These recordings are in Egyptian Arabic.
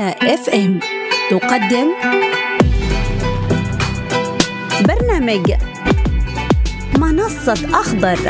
اف ام تقدم برنامج منصة أخضر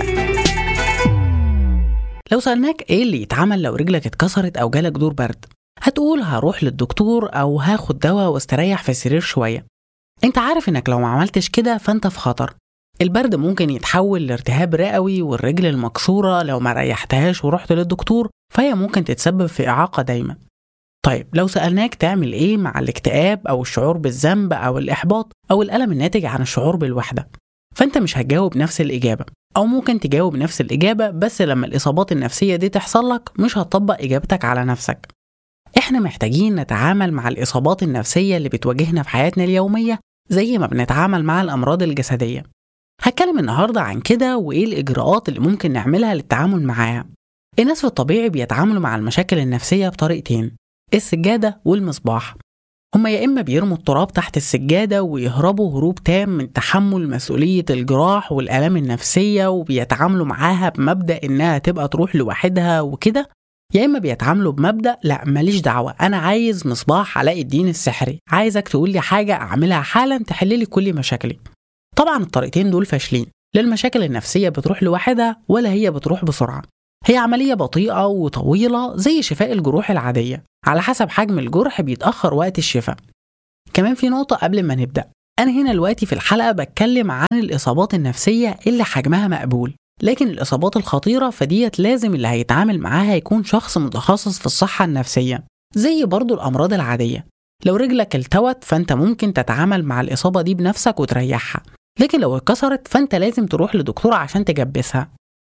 لو سألناك إيه اللي يتعمل لو رجلك اتكسرت أو جالك دور برد هتقول هروح للدكتور أو هاخد دواء واستريح في السرير شوية أنت عارف إنك لو ما عملتش كده فأنت في خطر البرد ممكن يتحول لارتهاب رئوي والرجل المكسورة لو ما ريحتهاش ورحت للدكتور فهي ممكن تتسبب في إعاقة دايما طيب لو سألناك تعمل إيه مع الاكتئاب أو الشعور بالذنب أو الإحباط أو الألم الناتج عن الشعور بالوحدة فأنت مش هتجاوب نفس الإجابة أو ممكن تجاوب نفس الإجابة بس لما الإصابات النفسية دي تحصل لك مش هتطبق إجابتك على نفسك إحنا محتاجين نتعامل مع الإصابات النفسية اللي بتواجهنا في حياتنا اليومية زي ما بنتعامل مع الأمراض الجسدية هتكلم النهاردة عن كده وإيه الإجراءات اللي ممكن نعملها للتعامل معاها الناس في الطبيعي بيتعاملوا مع المشاكل النفسية بطريقتين السجادة والمصباح هما يا إما بيرموا التراب تحت السجادة ويهربوا هروب تام من تحمل مسؤولية الجراح والآلام النفسية وبيتعاملوا معاها بمبدأ إنها تبقى تروح لوحدها وكده يا إما بيتعاملوا بمبدأ لا ماليش دعوة أنا عايز مصباح علاء الدين السحري عايزك تقول لي حاجة أعملها حالا تحل لي كل مشاكلي طبعا الطريقتين دول فاشلين لا المشاكل النفسية بتروح لوحدها ولا هي بتروح بسرعة هي عملية بطيئة وطويلة زي شفاء الجروح العادية على حسب حجم الجرح بيتأخر وقت الشفاء كمان في نقطة قبل ما نبدأ أنا هنا دلوقتي في الحلقة بتكلم عن الإصابات النفسية اللي حجمها مقبول لكن الإصابات الخطيرة فديت لازم اللي هيتعامل معاها يكون شخص متخصص في الصحة النفسية زي برضو الأمراض العادية لو رجلك التوت فأنت ممكن تتعامل مع الإصابة دي بنفسك وتريحها لكن لو اتكسرت فأنت لازم تروح لدكتور عشان تجبسها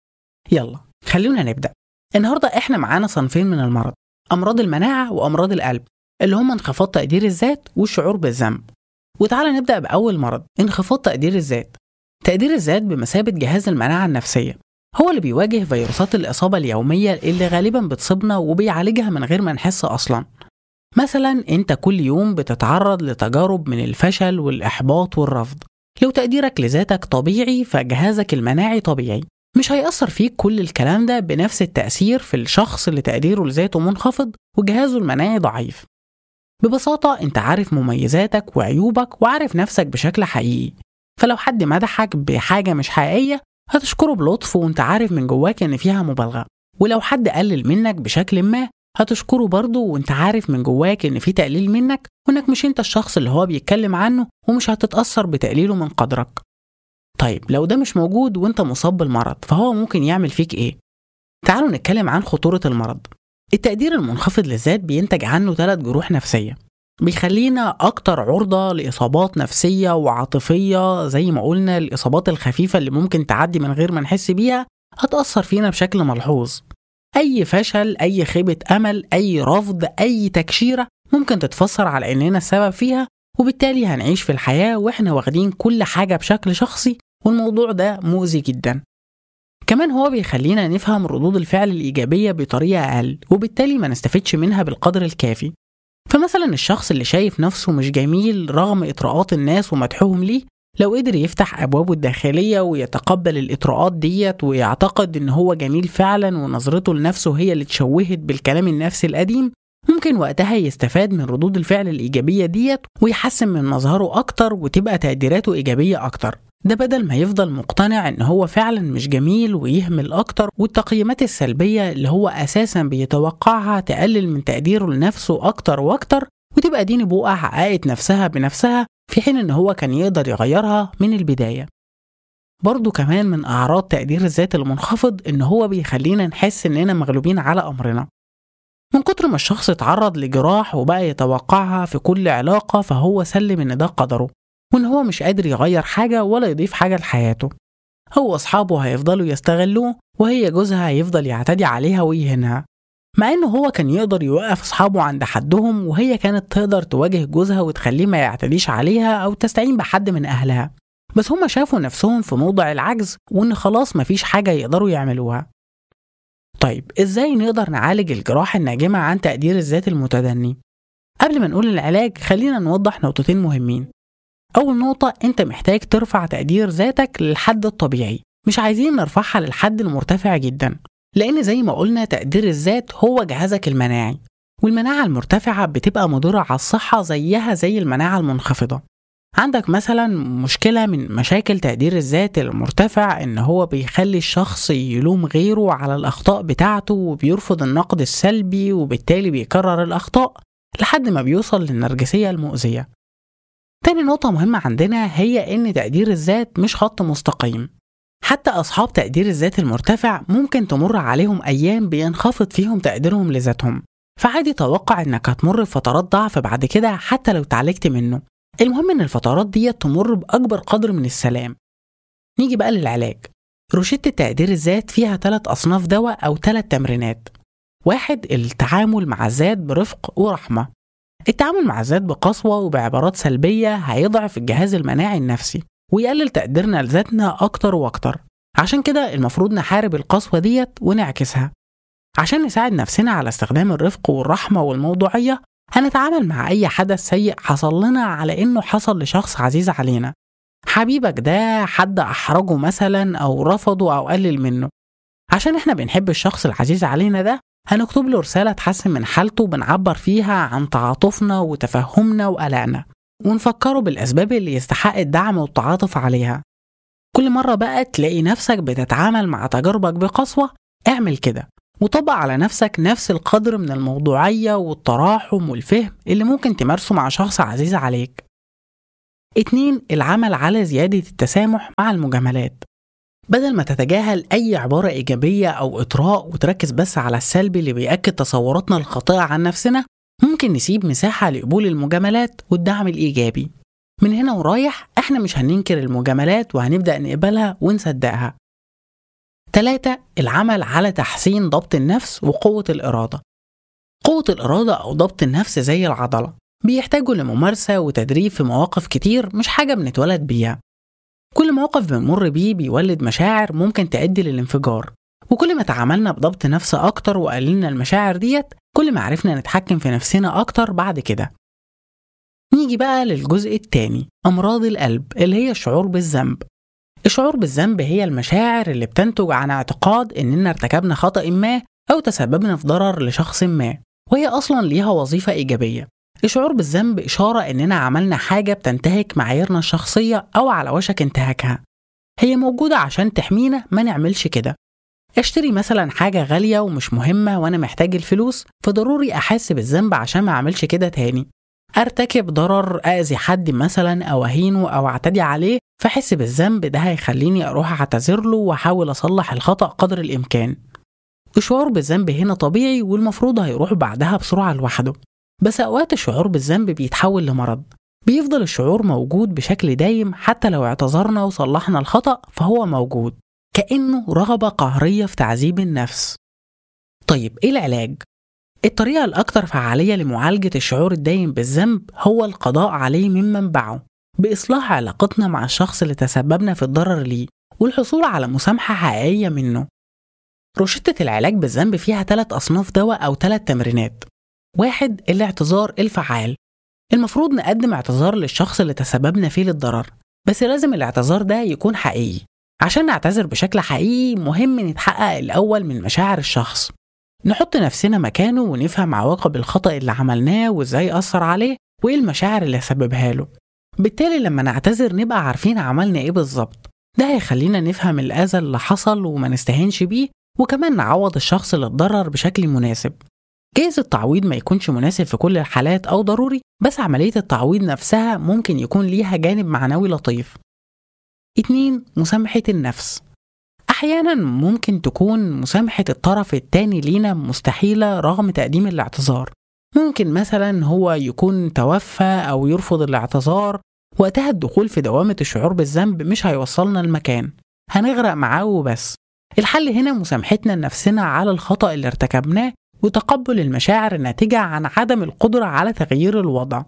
يلا خلونا نبدأ النهاردة إحنا معانا صنفين من المرض أمراض المناعة وأمراض القلب اللي هما انخفاض تقدير الذات والشعور بالذنب وتعالى نبدأ بأول مرض انخفاض تقدير الذات تقدير الذات بمثابة جهاز المناعة النفسية هو اللي بيواجه فيروسات الإصابة اليومية اللي غالبا بتصيبنا وبيعالجها من غير ما نحس أصلا مثلا انت كل يوم بتتعرض لتجارب من الفشل والإحباط والرفض لو تقديرك لذاتك طبيعي فجهازك المناعي طبيعي مش هيأثر فيك كل الكلام ده بنفس التأثير في الشخص اللي تقديره لذاته منخفض وجهازه المناعي ضعيف ببساطة انت عارف مميزاتك وعيوبك وعارف نفسك بشكل حقيقي فلو حد مدحك بحاجة مش حقيقية هتشكره بلطف وانت عارف من جواك ان فيها مبالغة ولو حد قلل منك بشكل ما هتشكره برضه وانت عارف من جواك ان في تقليل منك وانك مش انت الشخص اللي هو بيتكلم عنه ومش هتتأثر بتقليله من قدرك طيب لو ده مش موجود وانت مصاب بالمرض فهو ممكن يعمل فيك ايه؟ تعالوا نتكلم عن خطورة المرض التقدير المنخفض للذات بينتج عنه ثلاث جروح نفسية بيخلينا أكتر عرضة لإصابات نفسية وعاطفية زي ما قلنا الإصابات الخفيفة اللي ممكن تعدي من غير ما نحس بيها هتأثر فينا بشكل ملحوظ أي فشل أي خيبة أمل أي رفض أي تكشيرة ممكن تتفسر على إننا السبب فيها وبالتالي هنعيش في الحياة وإحنا واخدين كل حاجة بشكل شخصي والموضوع ده مؤذي جدا كمان هو بيخلينا نفهم ردود الفعل الإيجابية بطريقة أقل وبالتالي ما نستفدش منها بالقدر الكافي فمثلا الشخص اللي شايف نفسه مش جميل رغم إطراءات الناس ومدحهم ليه لو قدر يفتح أبوابه الداخلية ويتقبل الإطراءات ديت ويعتقد إن هو جميل فعلا ونظرته لنفسه هي اللي اتشوهت بالكلام النفسي القديم ممكن وقتها يستفاد من ردود الفعل الإيجابية ديت ويحسن من مظهره أكتر وتبقى تقديراته إيجابية أكتر ده بدل ما يفضل مقتنع ان هو فعلا مش جميل ويهمل اكتر والتقييمات السلبيه اللي هو اساسا بيتوقعها تقلل من تقديره لنفسه اكتر واكتر وتبقى دي نبوءه حققت نفسها بنفسها في حين ان هو كان يقدر يغيرها من البدايه برضه كمان من اعراض تقدير الذات المنخفض ان هو بيخلينا نحس اننا مغلوبين على امرنا من كتر ما الشخص اتعرض لجراح وبقى يتوقعها في كل علاقه فهو سلم ان ده قدره وإن هو مش قادر يغير حاجة ولا يضيف حاجة لحياته هو أصحابه هيفضلوا يستغلوه وهي جوزها هيفضل يعتدي عليها ويهنها مع إنه هو كان يقدر يوقف أصحابه عند حدهم وهي كانت تقدر تواجه جوزها وتخليه ما يعتديش عليها أو تستعين بحد من أهلها بس هما شافوا نفسهم في موضع العجز وإن خلاص مفيش حاجة يقدروا يعملوها طيب إزاي نقدر نعالج الجراح الناجمة عن تقدير الذات المتدني؟ قبل ما نقول العلاج خلينا نوضح نقطتين مهمين أول نقطة أنت محتاج ترفع تقدير ذاتك للحد الطبيعي مش عايزين نرفعها للحد المرتفع جدا لأن زي ما قلنا تقدير الذات هو جهازك المناعي والمناعة المرتفعة بتبقى مضرة على الصحة زيها زي المناعة المنخفضة عندك مثلا مشكلة من مشاكل تقدير الذات المرتفع إن هو بيخلي الشخص يلوم غيره على الأخطاء بتاعته وبيرفض النقد السلبي وبالتالي بيكرر الأخطاء لحد ما بيوصل للنرجسية المؤذية تاني نقطة مهمة عندنا هي إن تقدير الذات مش خط مستقيم حتى أصحاب تقدير الذات المرتفع ممكن تمر عليهم أيام بينخفض فيهم تقديرهم لذاتهم فعادي توقع إنك هتمر بفترات ضعف بعد كده حتى لو اتعالجت منه المهم إن الفترات دي تمر بأكبر قدر من السلام نيجي بقى للعلاج روشتة تقدير الذات فيها ثلاث أصناف دواء أو ثلاث تمرينات واحد التعامل مع الذات برفق ورحمة التعامل مع الذات بقسوة وبعبارات سلبية هيضعف الجهاز المناعي النفسي ويقلل تقديرنا لذاتنا أكتر وأكتر عشان كده المفروض نحارب القسوة ديت ونعكسها عشان نساعد نفسنا على استخدام الرفق والرحمة والموضوعية هنتعامل مع أي حدث سيء حصل لنا على إنه حصل لشخص عزيز علينا حبيبك ده حد أحرجه مثلا أو رفضه أو قلل منه عشان إحنا بنحب الشخص العزيز علينا ده هنكتب له رسالة تحسن من حالته بنعبر فيها عن تعاطفنا وتفهمنا وقلقنا ونفكره بالأسباب اللي يستحق الدعم والتعاطف عليها كل مرة بقى تلاقي نفسك بتتعامل مع تجاربك بقسوة اعمل كده وطبق على نفسك نفس القدر من الموضوعية والتراحم والفهم اللي ممكن تمارسه مع شخص عزيز عليك اتنين العمل على زيادة التسامح مع المجاملات بدل ما تتجاهل أي عبارة إيجابية أو إطراء وتركز بس على السلبي اللي بيأكد تصوراتنا الخاطئة عن نفسنا ممكن نسيب مساحة لقبول المجاملات والدعم الإيجابي من هنا ورايح احنا مش هننكر المجاملات وهنبدأ نقبلها ونصدقها تلاتة العمل على تحسين ضبط النفس وقوة الإرادة قوة الإرادة أو ضبط النفس زي العضلة بيحتاجوا لممارسة وتدريب في مواقف كتير مش حاجة بنتولد بيها كل موقف بنمر بيه بيولد مشاعر ممكن تؤدي للانفجار وكل ما تعاملنا بضبط نفس أكتر وقللنا المشاعر ديت كل ما عرفنا نتحكم في نفسنا أكتر بعد كده نيجي بقى للجزء التاني أمراض القلب اللي هي الشعور بالذنب الشعور بالذنب هي المشاعر اللي بتنتج عن اعتقاد إننا ارتكبنا خطأ ما أو تسببنا في ضرر لشخص ما وهي أصلا ليها وظيفة إيجابية الشعور بالذنب إشارة إننا عملنا حاجة بتنتهك معاييرنا الشخصية أو على وشك انتهاكها هي موجودة عشان تحمينا ما نعملش كده اشتري مثلا حاجة غالية ومش مهمة وأنا محتاج الفلوس فضروري أحس بالذنب عشان ما أعملش كده تاني أرتكب ضرر أذي حد مثلا أو أهينه أو أعتدي عليه فأحس بالذنب ده هيخليني أروح أعتذر له وأحاول أصلح الخطأ قدر الإمكان الشعور بالذنب هنا طبيعي والمفروض هيروح بعدها بسرعة لوحده بس أوقات الشعور بالذنب بيتحول لمرض بيفضل الشعور موجود بشكل دايم حتى لو اعتذرنا وصلحنا الخطأ فهو موجود كأنه رغبة قهرية في تعذيب النفس طيب إيه العلاج؟ الطريقة الأكثر فعالية لمعالجة الشعور الدايم بالذنب هو القضاء عليه من منبعه بإصلاح علاقتنا مع الشخص اللي تسببنا في الضرر ليه والحصول على مسامحة حقيقية منه روشتة العلاج بالذنب فيها ثلاث أصناف دواء أو ثلاث تمرينات واحد الاعتذار الفعال المفروض نقدم اعتذار للشخص اللي تسببنا فيه للضرر بس لازم الاعتذار ده يكون حقيقي عشان نعتذر بشكل حقيقي مهم نتحقق الأول من مشاعر الشخص نحط نفسنا مكانه ونفهم عواقب الخطأ اللي عملناه وازاي أثر عليه وإيه المشاعر اللي سببها له بالتالي لما نعتذر نبقى عارفين عملنا إيه بالظبط ده هيخلينا نفهم الأذى اللي حصل وما نستهينش بيه وكمان نعوض الشخص اللي اتضرر بشكل مناسب جايز التعويض ما يكونش مناسب في كل الحالات أو ضروري بس عملية التعويض نفسها ممكن يكون ليها جانب معنوي لطيف اتنين مسامحة النفس أحيانا ممكن تكون مسامحة الطرف التاني لينا مستحيلة رغم تقديم الاعتذار ممكن مثلا هو يكون توفى أو يرفض الاعتذار وقتها الدخول في دوامة الشعور بالذنب مش هيوصلنا المكان هنغرق معاه وبس الحل هنا مسامحتنا لنفسنا على الخطأ اللي ارتكبناه وتقبل المشاعر الناتجة عن عدم القدرة على تغيير الوضع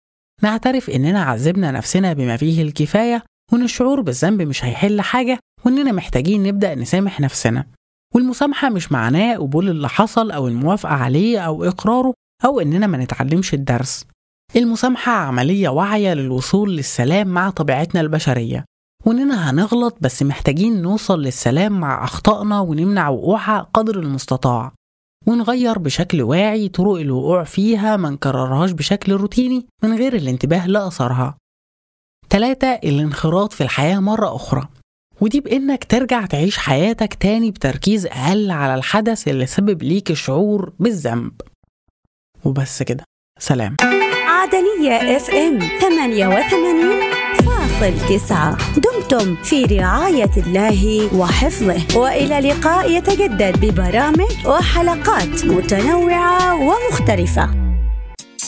نعترف إننا عذبنا نفسنا بما فيه الكفاية وإن الشعور بالذنب مش هيحل حاجة وإننا محتاجين نبدأ نسامح نفسنا والمسامحة مش معناه قبول اللي حصل أو الموافقة عليه أو إقراره أو إننا ما نتعلمش الدرس المسامحة عملية واعية للوصول للسلام مع طبيعتنا البشرية وإننا هنغلط بس محتاجين نوصل للسلام مع أخطائنا ونمنع وقوعها قدر المستطاع ونغير بشكل واعي طرق الوقوع فيها ما نكررهاش بشكل روتيني من غير الانتباه لأثرها تلاتة الانخراط في الحياة مرة أخرى ودي بإنك ترجع تعيش حياتك تاني بتركيز أقل على الحدث اللي سبب ليك الشعور بالذنب وبس كده سلام عدنية اف ام 88 فاصل تسعة دمتم في رعاية الله وحفظه وإلى لقاء يتجدد ببرامج وحلقات متنوعة ومختلفة